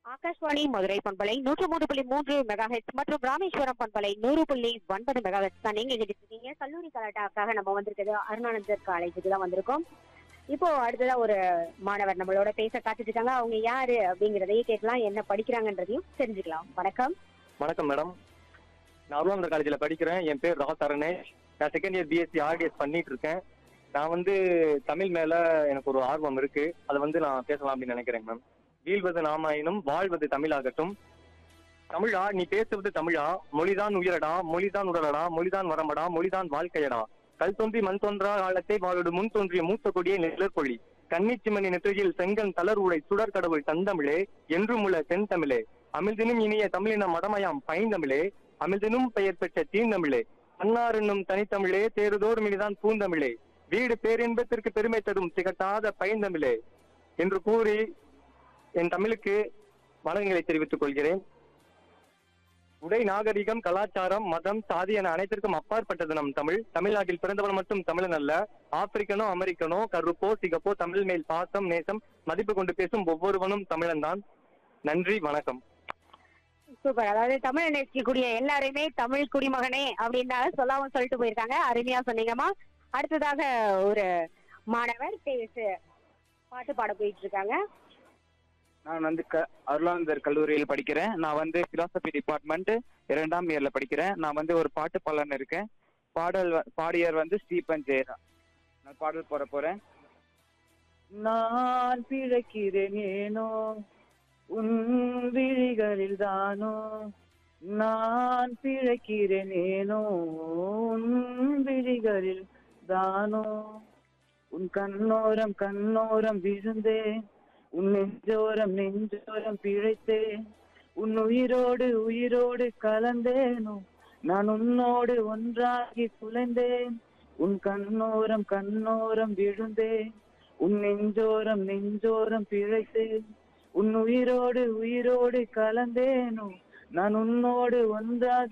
ஆகாஷ்வாணி மதுரை பண்பலை நூற்று மூன்று புள்ளி மூன்று மெகா மற்றும் ராமேஸ்வரம் பண்பலை நூறு புள்ளி ஒன்பது மெகா தான் நீங்க கேட்டுட்டு இருக்கீங்க கல்லூரி கலாட்டாக்காக நம்ம வந்திருக்கிறது அருணானந்தர் காலேஜுக்கு தான் வந்திருக்கோம் இப்போ அடுத்ததா ஒரு மாணவர் நம்மளோட பேச காத்துட்டு இருக்காங்க அவங்க யாரு அப்படிங்கறதையும் கேட்கலாம் என்ன படிக்கிறாங்கன்றதையும் தெரிஞ்சுக்கலாம் வணக்கம் வணக்கம் மேடம் நான் அருளாந்தர் காலேஜில் படிக்கிறேன் என் பேர் ரா தரணேஷ் நான் செகண்ட் இயர் பிஎஸ்சி ஆர்டிஎஸ் பண்ணிட்டு இருக்கேன் நான் வந்து தமிழ் மேல எனக்கு ஒரு ஆர்வம் இருக்கு அதை வந்து நான் பேசலாம் அப்படின்னு நினைக்கிறேன் மேம் வீழ்வது நாமாயினும் வாழ்வது தமிழாகட்டும் தமிழா நீ பேசுவது தமிழா மொழிதான் உயிரடா மொழிதான் உடலடா மொழிதான் வரம்படா மொழிதான் வாழ்க்கையடா கல் தோன்றி மண் தோன்றா காலத்தை வாழோடு முன் தோன்றிய மூத்த கொடியை நிழற்கொழி கன்னிச்சிமணி நெற்றியில் செங்கன் தளர் உடை சுடர் கடவுள் தந்தமிழே என்றும் உள்ள தென்தமிழே அமிழ்தினும் இனிய தமிழின மடமயாம் பைந்தமிழே அமிழ்தினும் பெயர் பெற்ற தீந்தமிழே அன்னார் என்னும் தனித்தமிழே தேறுதோர் மினிதான் பூந்தமிழே வீடு பேரின்பத்திற்கு பெருமை தரும் திகட்டாத பைந்தமிழே என்று கூறி என் தமிழுக்கு வணக்கங்களை தெரிவித்துக் கொள்கிறேன் உடை நாகரிகம் கலாச்சாரம் மதம் சாதி என அனைத்திற்கும் அப்பாற்பட்டது நம் தமிழ் தமிழ்நாட்டில் பிறந்தவன் மட்டும் தமிழன் அல்ல ஆப்பிரிக்கனோ அமெரிக்கனோ கருப்போ சிகப்போ தமிழ் மேல் பாசம் நேசம் மதிப்பு கொண்டு பேசும் ஒவ்வொருவனும் தமிழன் தான் நன்றி வணக்கம் சூப்பர் அதாவது தமிழ் நேசிக்கக்கூடிய எல்லாருமே தமிழ் குடிமகனே அப்படின்னு சொல்லாம சொல்லிட்டு போயிருக்காங்க அருமையா சொன்னீங்கம்மா அடுத்ததாக ஒரு மாணவர் பேசு பாட்டு பாட போயிட்டு இருக்காங்க நான் வந்து க அருளானந்தர் கல்லூரியில் படிக்கிறேன் நான் வந்து பிலாசபி டிபார்ட்மெண்ட் இரண்டாம் இயர்ல படிக்கிறேன் நான் வந்து ஒரு பாட்டு பாடலன்னு இருக்கேன் பாடல் வ- பாடியர் வந்து ஸ்டீபன் ஜெயரா நான் பாடல் போட போறேன் நான் பிழைக்கிறேன் ஏனோ உன் விழிகளில் தானோ நான் பிழைக்கிறேன் ஏனோ உன் விழிகளில் தானோ உன் கண்ணோரம் கண்ணோரம் விழுந்தேன் உன் நெஞ்சோரம் நெஞ்சோரம் பிழைத்தேன் உன் உயிரோடு உயிரோடு கலந்தேனோ நான் உன்னோடு ஒன்றாகி குலைந்தேன் உன் கண்ணோரம் கண்ணோரம் விழுந்தேன் உன் நெஞ்சோரம் நெஞ்சோரம் பிழைத்தேன் உன் உயிரோடு உயிரோடு கலந்தேனோ நான் உன்னோடு ஒன்றாகி